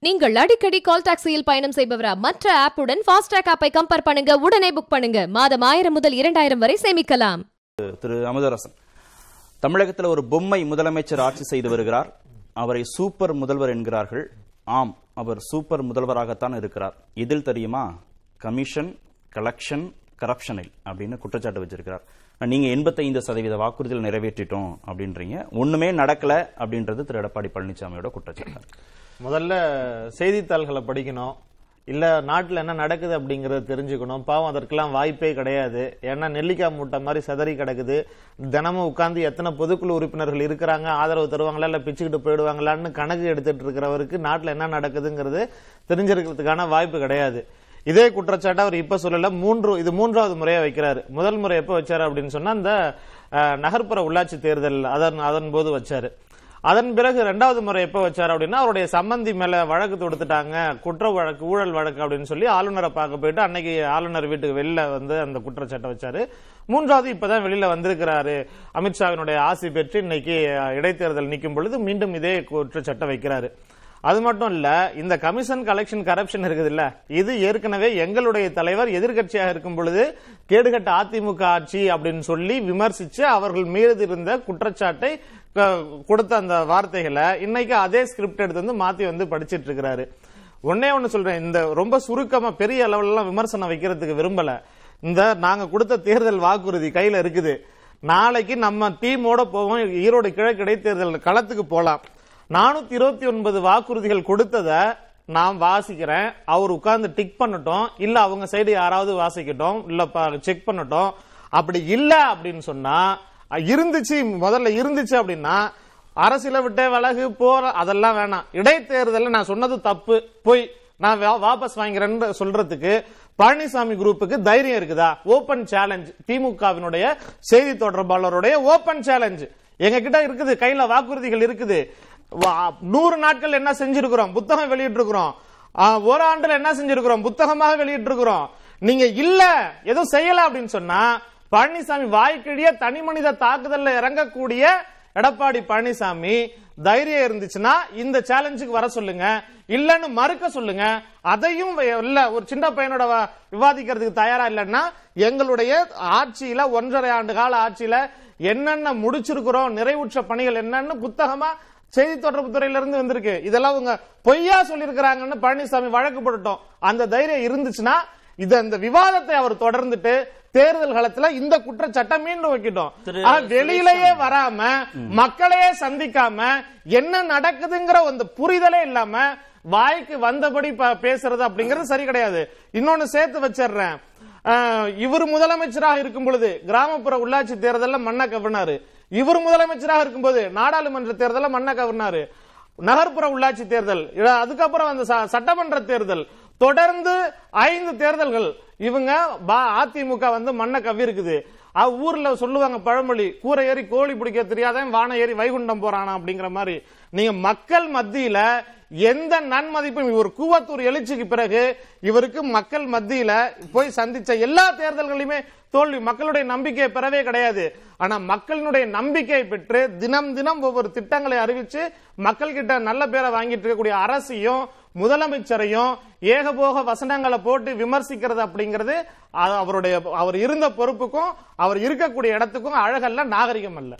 நீங்கள் அடிக்கடி கால் டாக்ஸியில் பயணம் செய்பவரா மற்ற ஆப்புடன் ஃபாஸ்டாக் ஆப்பை கம்பேர் பண்ணுங்க உடனே புக் பண்ணுங்க மாதம் ஆயிரம் முதல் இரண்டாயிரம் வரை சேமிக்கலாம் திரு அமுதரசன் தமிழகத்தில் ஒரு பொம்மை முதலமைச்சர் ஆட்சி செய்து வருகிறார் அவரை சூப்பர் முதல்வர் என்கிறார்கள் ஆம் அவர் சூப்பர் முதல்வராகத்தான் இருக்கிறார் எதில் தெரியுமா கமிஷன் கலெக்ஷன் கரப்ஷனில் அப்படின்னு குற்றச்சாட்டு வச்சிருக்கிறார் நீங்க எண்பத்தைந்து சதவீத வாக்குறுதிகள் நிறைவேற்றிட்டோம் அப்படின்றீங்க ஒண்ணுமே நடக்கல அப்படின்றது திரு எடப்பாடி பழனிசாமியோட குற்றச்சாட்டு முதல்ல செய்தித்தாள்களை படிக்கணும் இல்ல நாட்டுல என்ன நடக்குது அப்படிங்கறத தெரிஞ்சுக்கணும் பாவம் அதற்கெல்லாம் வாய்ப்பே கிடையாது ஏன்னா நெல்லிக்காய் மூட்டை மாதிரி சிதறி கிடக்குது தினமும் உட்கார்ந்து எத்தனை பொதுக்குழு உறுப்பினர்கள் இருக்கிறாங்க ஆதரவு தருவாங்களா இல்ல பிச்சுக்கிட்டு போயிடுவாங்களான்னு கணக்கு எடுத்துட்டு இருக்கிறவருக்கு நாட்டுல என்ன நடக்குதுங்கிறது தெரிஞ்சிருக்கிறதுக்கான வாய்ப்பு கிடையாது இதே குற்றச்சாட்டை அவர் இப்ப சொல்லல மூன்று இது மூன்றாவது முறையா வைக்கிறாரு முதல் முறை எப்ப வச்சாரு அப்படின்னு சொன்னா இந்த அஹ், நகர்ப்புற உள்ளாட்சி தேர்தல் அதன் அதன் போது வச்சாரு அதன் பிறகு ரெண்டாவது முறை எப்ப வச்சாரு அப்படின்னா அவருடைய சம்பந்தி மேல வழக்கு தொடுத்துட்டாங்க குற்ற வழக்கு ஊழல் வழக்கு அப்படின்னு சொல்லி ஆளுநரை பார்க்க போயிட்டு அன்னைக்கு ஆளுநர் வீட்டுக்கு வெளியில வந்து அந்த குற்றச்சாட்டை வச்சாரு மூன்றாவது இப்பதான் வெளியில வந்திருக்கிறாரு அமித்ஷாவினுடைய ஆசி பெற்று இன்னைக்கு அஹ், இடைத்தேர்தல் நிற்கும் பொழுது மீண்டும் இதே குற்றச்சாட்டை வைக்கிறாரு அது மட்டும் இல்ல இந்த கமிஷன் கலெக்ஷன் கரப்ஷன் இருக்குது இல்ல இது ஏற்கனவே எங்களுடைய தலைவர் எதிர்க்கட்சியாக இருக்கும் பொழுது கேடுகட்ட அதிமுக ஆட்சி அப்படின்னு சொல்லி விமர்சிச்சு அவர்கள் மீது இருந்த குற்றச்சாட்டை க- கொடுத்த அந்த வார்த்தைகளை இன்னைக்கு அதே ஸ்கிரிப்ட் எடுத்து வந்து மாத்தி வந்து படிச்சிட்டு இருக்கிறாரு ஒன்னே ஒண்ணு சொல்றேன் இந்த ரொம்ப சுருக்கமா பெரிய அளவுல எல்லாம் விமர்சனம் வைக்கிறதுக்கு விரும்பல இந்த நாங்க கொடுத்த தேர்தல் வாக்குறுதி கையில இருக்குது நாளைக்கு நம்ம டீமோட போவோம் ஈரோடு கிழக்கு இடைத்தேர்தல் களத்துக்கு போலாம் நானூத்தி இருபத்தி ஒன்பது வாக்குறுதிகள் கொடுத்தத நான் வாசிக்கிறேன் அவர் உட்கார்ந்து டிக் பண்ணட்டும் இல்ல அவங்க சைடு யாராவது வாசிக்கட்டும் இல்ல செக் பண்ணட்டும் அப்படி இல்ல அப்படின்னு சொன்னா அஹ், இருந்துச்சு முதல்ல இருந்துச்சு அப்படின்னா அரசியல விட்டே விலகு போற அதெல்லாம் வேணாம் இடைத்தேர்தல்ல நான் சொன்னது தப்பு போய் நான் வா- வாபஸ் வாங்கிறேன்னு சொல்றதுக்கு பழனிசாமி குரூப்புக்கு தைரியம் இருக்குதா ஓபன் சேலஞ்ச் திமுகவினுடைய செய்தி தொடர்பாளருடைய ஓபன் சேலஞ்ச் எங்க கிட்ட இருக்குது கையில வாக்குறுதிகள் இருக்குது வா- நூறு நாட்கள் என்ன செஞ்சிருக்கிறோம் புத்தகம் வெளியிட்டு இருக்கிறோம் ஒரு ஆண்டுல என்ன செஞ்சிருக்கிறோம் புத்தகமாக வெளியிட்டு இருக்கிறோம் நீங்க இல்ல எதுவும் செய்யல அப்படின்னு சொன்னா பழனிசாமி வாய்க்கிழிய தனி மனித தாக்குதல்ல இறங்கக்கூடிய எடப்பாடி பழனிசாமி தைரியம் இருந்துச்சுன்னா இந்த சேலஞ்சுக்கு வர சொல்லுங்க இல்லன்னு மறுக்க சொல்லுங்க அதையும் வே- இல்ல ஒரு சின்ன பையனோட வ- விவாதிக்கிறதுக்கு தயாரா இல்லைன்னா எங்களுடைய ஆட்சியில ஒன்றரை ஆண்டு கால ஆட்சியில என்னென்ன முடிச்சிருக்கிறோம் நிறைவுற்ற பணிகள் என்னன்னு புத்தகமா செய்தி தொடர்பு துறையில இருந்து வந்திருக்கு இதெல்லாம் அவங்க பொய்யா சொல்லியிருக்கிறாங்கன்னு பழனிசாமி வழக்கு போட்டுட்டோம் அந்த தைரியம் இருந்துச்சுன்னா இது அந்த விவாதத்தை அவர் தொடர்ந்துட்டு தேர்தல் காலத்துல இந்த குற்றச்சாட்டை மீண்டும் வைக்கிட்டோம் திரு ஆனா வெளியிலேயே வராம மக்களையே சந்திக்காம என்ன நடக்குதுங்கிற அந்த புரிதலே இல்லாம வாய்க்கு வந்தபடி ப- பேசுறது அப்படிங்கிறது சரி கிடையாது இன்னொன்னு சேர்த்து வச்சிடுறேன் ஆஹ், இவர் முதலமைச்சராக இருக்கும் பொழுது கிராமப்புற உள்ளாட்சி தேர்தல்ல மண்ணை கவினாரு இவர் முதலமைச்சராக இருக்கும்போது நாடாளுமன்ற தேர்தல்ல மண்ணை கவினாரு நகர்ப்புற உள்ளாட்சி தேர்தல் இத- அதுக்கப்புறம் அந்த ச- சட்டமன்ற தேர்தல் தொடர்ந்து ஐந்து தேர்தல்கள் இவங்க பா- அதிமுக வந்து மண்ணை கவ்வி இருக்குது அஹ் ஊர்ல சொல்லுவாங்க பழமொழி கூரை ஏறி கோழி பிடிக்க தெரியாதவன் வானை ஏறி வைகுண்டம் போறானா அப்படிங்கிற மாதிரி நீங்க மக்கள் மத்தியில எந்த நன்மதிப்பும் இவர் கூவத்தூர் எழுச்சிக்கு பிறகு இவருக்கு மக்கள் மத்தியில போய் சந்திச்ச எல்லா தேர்தல்களையுமே தோல்வி மக்களுடைய நம்பிக்கையை பெறவே கிடையாது ஆனா மக்களினுடைய நம்பிக்கையை பெற்று தினம் தினம் ஒவ்வொரு திட்டங்களை அறிவிச்சு மக்கள் கிட்ட நல்ல பேரை வாங்கிட்டு இருக்கக்கூடிய அரசையும் முதலமைச்சரையும் ஏகபோக வசனங்களை போட்டு விமர்சிக்கிறது அப்படிங்கிறது அது அவருடைய அவர் இருந்த பொறுப்புக்கும் அவர் இருக்கக்கூடிய இடத்துக்கும் அழகல்ல நாகரிகம் அல்ல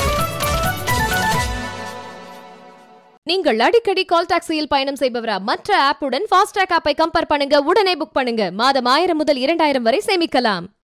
நீங்கள் அடிக்கடி கால் டாக்ஸியில் பயணம் செய்பவரா மற்ற ஆப்புடன் ஃபாஸ்டாக் ஆப்பை கம்பேர் பண்ணுங்க உடனே புக் பண்ணுங்க மாதம் ஆயிரம் முதல் இரண்டாயிரம் வரை சேமிக்கலாம்